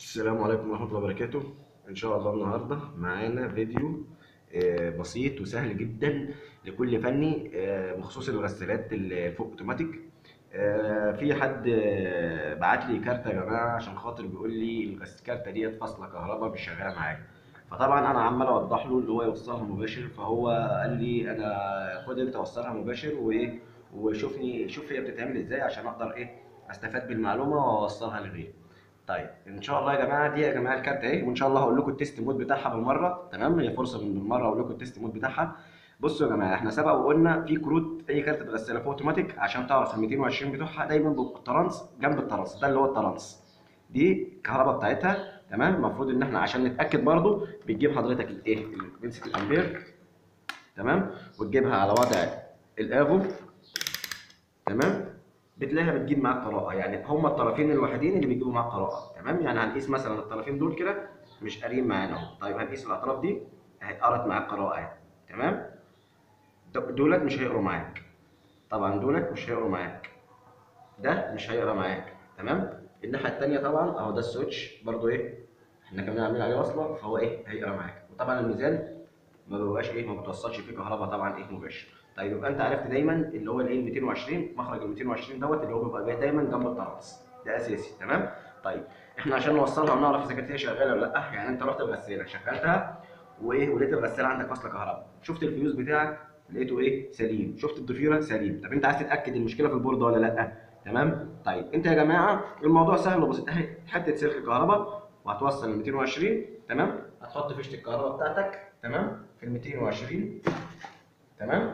السلام عليكم ورحمة الله وبركاته إن شاء الله النهاردة معانا فيديو آه، بسيط وسهل جدا لكل فني آه، بخصوص الغسالات الفوق اوتوماتيك آه، في حد آه، بعت لي كارتة يا جماعة عشان خاطر بيقول لي الغس- الكارتة ديت فاصلة كهرباء مش شغالة معايا فطبعا أنا عمال أوضح له اللي هو يوصلها مباشر فهو قال لي أنا خد أنت وصلها مباشر وإيه وشوفني شوف هي بتتعمل إزاي عشان أقدر إيه أستفاد بالمعلومة وأوصلها لغيري. طيب ان شاء الله يا جماعه دي يا جماعه الكارت اهي وان شاء الله هقول لكم التيست مود بتاعها بالمره تمام هي فرصه من بالمره اقول لكم التيست مود بتاعها بصوا يا جماعه احنا سبق وقلنا في كروت اي كارت غساله فوق اوتوماتيك عشان تعرف ال 220 بتوعها دايما بيبقوا الترانس جنب الترانس ده اللي هو الترانس دي الكهرباء بتاعتها تمام المفروض ان احنا عشان نتاكد برضو بتجيب حضرتك الايه بنسة الامبير تمام وتجيبها على وضع الافو تمام بتلاقيها بتجيب معاك قراءة يعني هما الطرفين الوحيدين اللي بيجيبوا معاك قراءة تمام يعني هنقيس مثلا الطرفين دول كده مش قاريين معانا اهو طيب هنقيس الأطراف دي اهي قرت معاك قراءة اهي تمام د- دولت مش هيقروا معاك طبعا دولت مش هيقروا معاك ده مش هيقرا معاك تمام الناحية التانية طبعا اهو ده السويتش برضو ايه احنا كمان عاملين عليه وصلة فهو ايه هيقرا معاك وطبعا الميزان ما بيبقاش ايه ما بتوصلش فيه كهرباء طبعا ايه مباشر طيب يبقى انت عرفت دايما اللي هو الايه 220 مخرج ال 220 دوت اللي هو بيبقى جاي دايما جنب الطراز ده اساسي تمام طيب احنا عشان نوصلها ونعرف اذا كانت هي شغاله ولا لا يعني انت رحت الغساله شغلتها وايه ولقيت الغساله عندك فاصله كهرباء شفت الفيوز بتاعك لقيته ايه سليم شفت الضفيره سليم طب انت عايز تتاكد المشكله في البورده ولا لا تمام طيب انت يا جماعه الموضوع سهل وبسيط اهي حته سلك كهرباء وهتوصل ال 220 تمام هتحط فيشه الكهرباء بتاعتك تمام في ال 220 تمام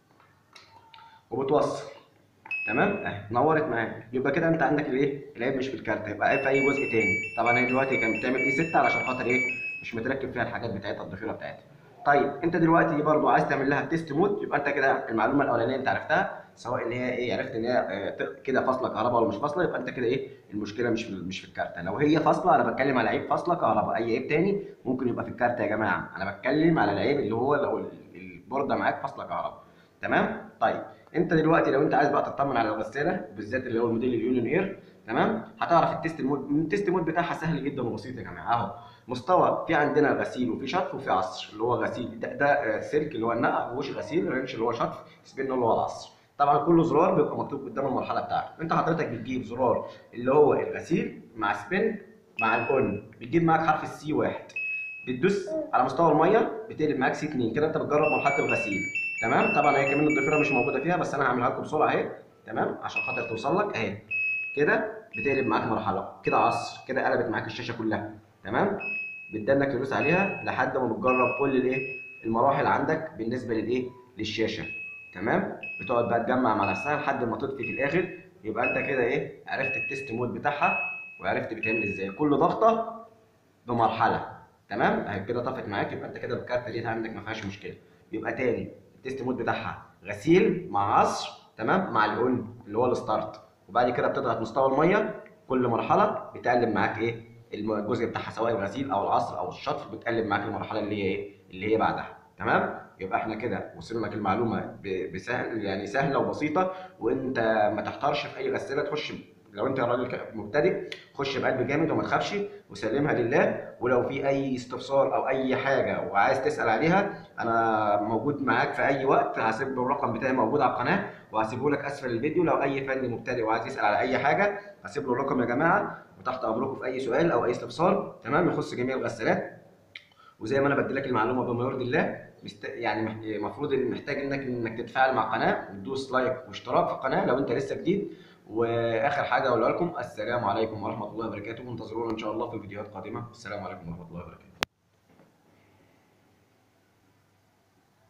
وبتوصل تمام اهي نورت معاك يبقى كده انت عندك الايه العيب مش في الكارت يبقى عيب في اي جزء تاني طبعا هي دلوقتي كانت بتعمل اي 6 علشان خاطر ايه مش متركب فيها الحاجات بتاعتها الضفيره بتاعتها طيب انت دلوقتي برضو عايز تعمل لها تيست مود يبقى انت كده المعلومه الاولانيه انت عرفتها سواء ان هي ايه عرفت ان هي آه، ت- كده فاصله كهرباء ولا مش فاصله يبقى انت كده ايه المشكله مش في مش في الكارت لو هي فاصله انا بتكلم على عيب فاصله كهرباء اي عيب تاني ممكن يبقى في الكارت يا جماعه انا بتكلم على العيب اللي هو لو ال- البورده معاك فاصله كهرباء تمام طيب انت دلوقتي لو انت عايز بقى تطمن على الغساله بالذات اللي هو الموديل اليونيون اير تمام هتعرف التيست مود التيست مود بتاعها سهل جدا وبسيط يا جماعه اهو مستوى في عندنا غسيل وفي شطف وفي عصر اللي هو غسيل ده, ده آه، سلك اللي هو النقع وش غسيل رينش اللي هو شطف سبين اللي هو العصر طبعا كل زرار بيبقى مكتوب قدام المرحله بتاعته انت حضرتك بتجيب زرار اللي هو الغسيل مع سبين مع الاون بتجيب معاك حرف السي واحد بتدوس على مستوى الميه بتقلب معاك سي 2 كده انت بتجرب مرحله الغسيل تمام طبعا هي كمان الضفيره مش موجوده فيها بس انا هعملها لكم بسرعه اهي تمام عشان خاطر توصل لك اهي كده بتقلب معاك مرحله كده عصر كده قلبت معاك الشاشه كلها تمام بتدنك تدوس عليها لحد ما بتجرب كل الايه المراحل عندك بالنسبه للايه للشاشه تمام بتقعد بقى تجمع مع نفسها لحد ما تطفي في الاخر يبقى انت كده ايه عرفت التيست مود بتاعها وعرفت بتعمل ازاي كل ضغطه بمرحله تمام اهي كده طفت معاك يبقى انت كده الكارت دي عندك ما فيهاش مشكله يبقى تاني التيست مود بتاعها غسيل مع عصر تمام مع الاون اللي هو الستارت وبعد كده بتضغط مستوى الميه كل مرحله بتقلب معاك ايه الم- الجزء بتاعها سواء الغسيل او العصر او الشطف بتقلب معاك المرحله اللي هي ايه اللي هي بعدها تمام يبقى احنا كده وصلنا لك المعلومه ب- بسهل يعني سهله وبسيطه وانت ما تحتارش في اي غساله تخش لو انت راجل ك- مبتدئ خش بقلب جامد وما تخافش وسلمها لله ولو في اي استفسار او اي حاجه وعايز تسال عليها انا موجود معاك في اي وقت هسيب الرقم بتاعي موجود على القناه وهسيبه لك اسفل الفيديو لو اي فني مبتدئ وعايز يسال على اي حاجه هسيب له الرقم يا جماعه وتحت امركم في اي سؤال او اي استفسار تمام يخص جميع الغسالات وزي ما انا بدي لك المعلومه بما يرضي الله مست... يعني المفروض ان محتاج انك انك تتفاعل مع القناه وتدوس لايك واشتراك في القناه لو انت لسه جديد واخر حاجه اقولها لكم السلام عليكم ورحمه الله وبركاته وانتظرونا ان شاء الله في فيديوهات قادمه السلام عليكم ورحمه الله وبركاته